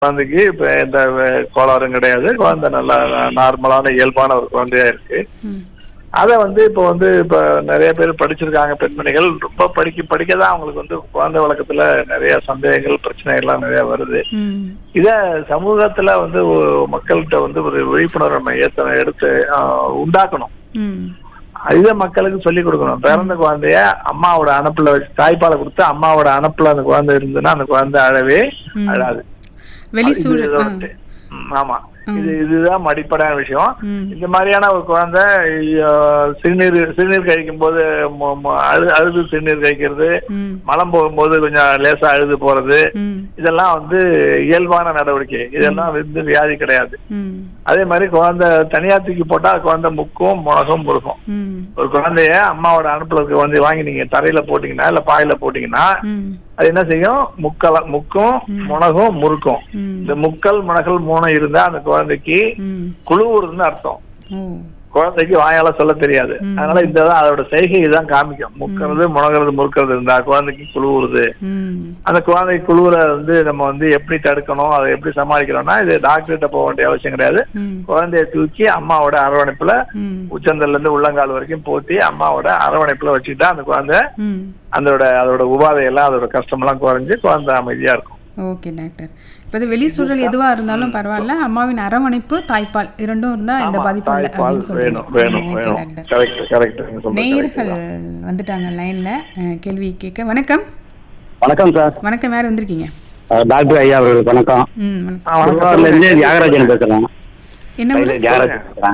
குழந்தைக்கு இப்ப எந்த அஹ், கோளாறும் கிடையாது குழந்தை நல்லா நார்மலான இயல்பான ஒரு குழந்தையா இருக்கு ம் அதை வந்து இப்போ வந்து இப்போ நிறைய பேர் படிச்சிருக்காங்க பெண்மணிகள் ரொம்ப படிக்க படிக்க தான் அவங்களுக்கு வந்து குழந்தை வழக்கத்துல நிறைய சந்தேகங்கள் பிரச்சனைகள்லாம் நிறைய வருது ம் இத சமூகத்துல வந்து ஒ- மக்கள்கிட்ட வந்து ஒரு விழிப்புணர்வு நம்ம ஏத்த எடுத்து ஆஹ், உண்டாக்கணும் ம் இதை மக்களுக்கு சொல்லி கொடுக்கணும் பிறந்த குழந்தைய அம்மாவோட அனுப்புல வச்சு தாய்ப்பாலை கொடுத்து அம்மாவோட அனுப்புல அந்த குழந்தை இருந்ததுன்னா அந்த குழந்தை அழவே ம். அழாது வெளி இது சூழல் இதோட ஆ. தெ- ம், ஆமா இது இதுதான் அடிப்படையான விஷயம் ம் இந்த மாதிரியான ஒரு குழந்தை அஹ், சிறுநீர் சிறுநீர் கழிக்கும் போது ம- ம- அழு அழுது சிறுநீர் கழிக்கிறது ம் மலம் போகும்போது கொஞ்சம் லேசா அழுது போறது ம் இதெல்லாம் வந்து இயல்பான நடவடிக்கை இதெல்லாம் வந்து வியாதி கிடையாது ம் அதே மாதிரி குழந்தை தனியா தூக்கி போட்டா குழந்தை முக்கும் முழகும் முறுக்கும் ம் ஒரு குழந்தைய அம்மாவோட அனுப்புல இருக்க வந்து வாங்கி நீங்க தரையில போட்டீங்கன்னா இல்ல பாயில போட்டீங்கன்னா ம் அது என்ன செய்யும் முக்கல முக்கும் முனகும் முறுக்கும் ம் இந்த முக்கல் முனகல் மூணு இருந்தா அந்த குழந்தைக்கு ம் குழுவுறதுன்னு அர்த்தம் ஓ குழந்தைக்கு வாயால சொல்ல தெரியாது ம். அதனால இந்த தான் அதோட செய்கை தான் காமிக்கும் முக்கிறது முனகிறது முறுக்கிறது இருந்தா குழந்தைக்கு குழுவுறது ம் அந்த குழந்தை குழுவுற வந்து நம்ம வந்து எப்படி தடுக்கணும் அதை எப்படி சமாளிக்கிறோம்னா இது டாக்டர்கிட்ட போக வேண்டிய அவசியம் கிடையாது ம் குழந்தைய தூக்கி அம்மாவோட அரவணைப்புல ம் உச்சந்தல்ல இருந்து உள்ளங்கால் வரைக்கும் போத்தி அம்மாவோட அரவணைப்புல வச்சுக்கிட்டா அந்த குழந்தை ம் அதோட அதோட உபாதையெல்லாம் அதோட கஷ்டமெல்லாம் குறைஞ்சு குழந்தை அமைதியா இருக்கும் ஓகே டாக்டர் இப்போ இது வெளி சூழல் எதுவாக இருந்தாலும் பரவாயில்ல அம்மாவின் அரவணைப்பு தாய்ப்பால் இரண்டும் இருந்தால் இந்த ஆமா, பாதிப்பு இல்லை தாய்ப்பால் அப்படின்னு சொல்றீங்க வேணும் வேணும் ஓகே வேணும் டாக்டர் கரெக்ட் கரெக்ட் நேயர்கள் வந்துட்டாங்க லைன்ல அஹ், கேள்வி கேட்க வணக்கம் வணக்கம் சார் வணக்கம் யார் வந்திருக்கீங்க அஹ் டாக்டர் ஐயா அவர்களுக்கு வணக்கம் ம் வணக்கம் திருவாரூர்ல இருந்து தியாகராஜன் பேசுறேன் என்ன ஊர் டைலர் தியாகராஜன் பேசுறேன்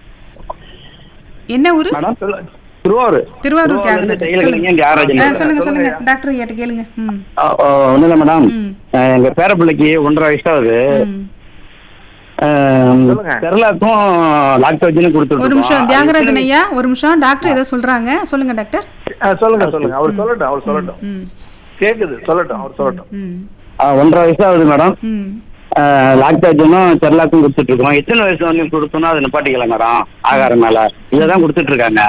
என்ன ஊர் மேடம் திருவாரூர் திருவாரூர் திருவாரூர்ல தியாகராஜன் டைலர் சொல்லுங்க தியாகராஜன் ஆ, பேசுறேன். சொல்லுங்க சொல்லுங்க டாக்டர் ஐயாட்ட கேளுங்க ம் ஒன்றும் இல்லை மேடம் ம் அஹ் எங்க பேர பிள்ளைக்கு ஒன்றரை வயசாகுது ம் சொல்லுங்க. செரலாக்கும் லாக்டோஜனும் கொடுத்துட்டு ஒரு நிமிஷம் தியாகராஜன் ஐயா ஒரு நிமிஷம் டாக்டர் ஏதோ சொல்றாங்க சொல்லுங்க டாக்டர் சொல்லுங்க சொல்லுங்க அவர் சொல்லட்டும் அவர் சொல்லட்டும் ம் கேக்குது சொல்லட்டும் அவர் சொல்லட்டும் ம் ஒன்றரை வயசாகுது மேடம் ம் லாக்டோஜனும் செரலாக்கும் கொடுத்துட்டு இருக்கோம் எத்தனை வயசு வந்து கொடுத்தோம்னா அதை நிப்பாட்டிக்கலாம் மேடம் ஆகாரம் மேல இதை தான் கொடுத்துட்டு இருக்காங்க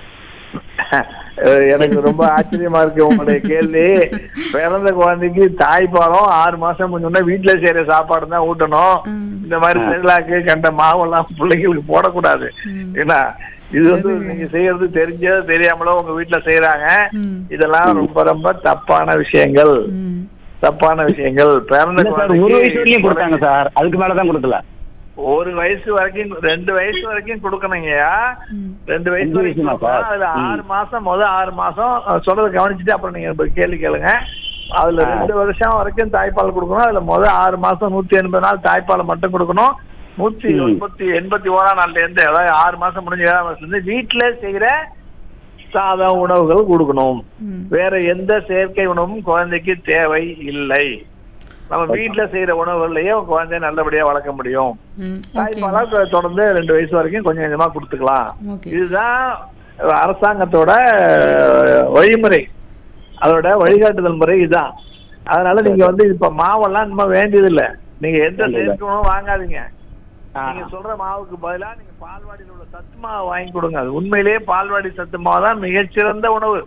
அஹ் எனக்கு ரொம்ப ஆச்சரியமா இருக்கு உங்களுடைய கேள்வி பிறந்த குழந்தைக்கு தாய்ப்பாலும் ஆறு மாசம் முன்னே வீட்டுல செய்யற சாப்பாடு தான் ஊட்டணும் ம். இந்த மாதிரி செல்லாக்கு கண்ட மாவெல்லாம் பிள்ளைங்களுக்கு போடக்கூடாது ம். ஏன்னா இது வந்து நீங்க செய்யறது தெரிஞ்சோ தெரியாமலோ உங்க வீட்டுல செய்யறாங்க ம் இதெல்லாம் ரொம்ப ரொம்ப தப்பான விஷயங்கள் ம் தப்பான விஷயங்கள் பிறந்த இல்ல சார் ஒரு வயசு வரைக்கும் கொடுத்தாங்க சார் அதுக்கு மேல தான் கொடுக்கல ஒரு வயசு வரைக்கும் ரெண்டு வயசு வரைக்கும் கொடுக்கணுங்கய்யா ம் ரெண்டு வயசு அஞ்சு வரைக்கும் வயசுமா கொடுக்கணும். சார்? அதுல ம். ஆறு மாசம் முத ஆறு மாசம் அஹ், சொல்றதை கவனிச்சுட்டு அப்புறம் நீங்க இப்ப கேள்வி கேளுங்க அதுல ஆ. ரெண்டு வருஷம் வரைக்கும் தாய்ப்பால் கொடுக்கணும் அதுல முத ஆறு மாசம் நூத்தி எண்பது நாள் தாய்ப்பாலை மட்டும் கொடுக்கணும் நூத்தி ம். எண்பத்தி எண்பத்தி ஓராம் நாள்ல இருந்து அதாவது ஆறு மாசம் முடிஞ்ச ஏழாம் மாசத்துல இருந்து வீட்டுல செய்யற சாதா உணவுகள் கொடுக்கணும் ம் வேற எந்த செயற்கை உணவும் குழந்தைக்கு தேவை இல்லை நம்ம வீட்டுல செய்யற உணவுகள்லயே குழந்தைய நல்லபடியா வளர்க்க முடியும் ம் ஓகே தாய்ப்பாலா கொ- தொடர்ந்து ரெண்டு வயசு வரைக்கும் கொஞ்சம் கொஞ்சமா கொடுத்துக்கலாம் ஓகே இதுதான் அரசாங்கத்தோட அஹ், வழிமுறை அதோட வழிகாட்டுதல் முறை இதுதான் அதனால நீங்க வந்து இப்ப மாவெல்லாம் இனிமே வேண்டியது இல்ல நீங்க எந்த வேண்டியதில்ல. செயற்கை உணவும் வாங்காதீங்க ஆ. நீங்க சொல்ற மாவுக்கு பதிலா நீங்க பால்வாடியில் உள்ள சத்து மாவு வாங்கி கொடுங்க அது உண்மையிலேயே பால்வாடி சத்து மாவு தான் மிகச்சிறந்த உணவு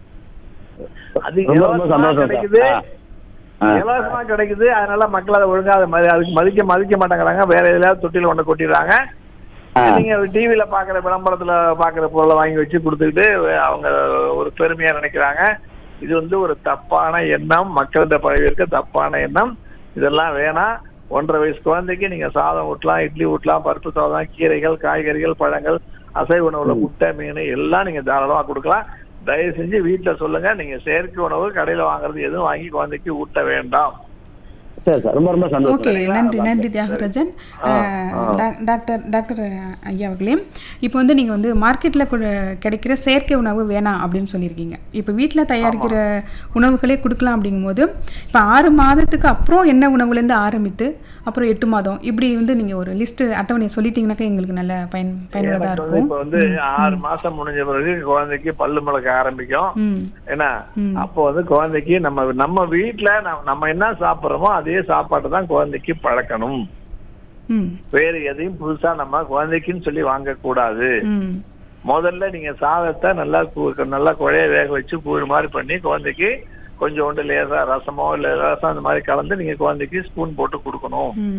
அது ரொம்ப ரொம்ப இலவசமா சந்தோஷம் கிடைக்குது சார் ஆ. ஆ. இலவசமா கிடைக்குது அதனால மக்கள் அதை ஒழுங்கா அதை மதி- அதுக்கு மதிக்க மதிக்க மாட்டேங்கிறாங்க வேற எதுலயாவது தொட்டில கொண்டு கொட்டிடுறாங்க ஆ. நீங்க டிவில பாக்குற விளம்பரத்துல பாக்குற பொருளை வாங்கி வச்சு கொடுத்துக்கிட்டு அவங்க ஒரு பெருமையா நினைக்கிறாங்க இது வந்து ஒரு தப்பான எண்ணம் மக்கள்கிட்ட பரவி இருக்க தப்பான எண்ணம் இதெல்லாம் வேணாம் ஒன்றரை வயசு குழந்தைக்கு நீங்க சாதம் ஊட்டலாம் இட்லி ஊட்டலாம் பருப்பு சாதம் கீரைகள் காய்கறிகள் பழங்கள் அசைவ உணவுல முட்டை மீன் எல்லாம் நீங்க தாராளமா கொடுக்கலாம் தயவு செஞ்சு வீட்டுல சொல்லுங்க நீங்க செயற்கை உணவு கடையில வாங்குறது எதுவும் வாங்கி குழந்தைக்கு ஊட்ட வேண்டாம் சரி சார் ரொம்ப ரொம்ப சந்தோஷம் ஓகே நன்றி நன்றி தியாகராஜன் ஆ, அஹ், ஆ. டாக்- டாக்டர் டாக்டர் ஐயா அவர்களே இப்போ வந்து நீங்கள் வந்து மார்க்கெட்டில் கிடைக்கிற செயற்கை உணவு வேணாம் அப்படின்னு சொல்லியிருக்கீங்க இப்போ வீட்டில் தயாரிக்கிற உணவுகளே கொடுக்கலாம் அப்படிங்கும்போது இப்போ ஆறு மாதத்துக்கு அப்புறம் என்ன உணவுலேருந்து ஆரம்பித்து அப்புறம் எட்டு மாதம் இப்படி வந்து நீங்கள் ஒரு லிஸ்ட்டு அட்டவணையை சொல்லிட்டீங்கன்னாக்கா எங்களுக்கு நல்ல பயன் பயனுள்ளதாக எனக்கு வந்து இருக்கும் இப்ப வந்து ஆறு மாசம் முடிஞ்ச பிறகு குழந்தைக்கு பல்லு முளைக்க ஆரம்பிக்கும் ம் ஏன்னா ம். அப்போ வந்து குழந்தைக்கு நம்ம நம்ம வீட்டுல நம்ம- நம்ம என்ன சாப்பிடுறோமோ அதே சாப்பாட்டை தான் குழந்தைக்கு பழக்கணும் ம் வேற எதையும் புதுசா நம்ம குழந்தைக்குன்னு சொல்லி வாங்க கூடாது ம் முதல்ல நீங்க சாதத்தை நல்லா கு- நல்லா குழைய வேக வச்சு கூழ் மாதிரி பண்ணி குழந்தைக்கு கொஞ்சோண்டு லேசா ரசமோ இல்ல ரசம் அந்த மாதிரி கலந்து நீங்க குழந்தைக்கு ஸ்பூன் போட்டு கொடுக்கணும் ம்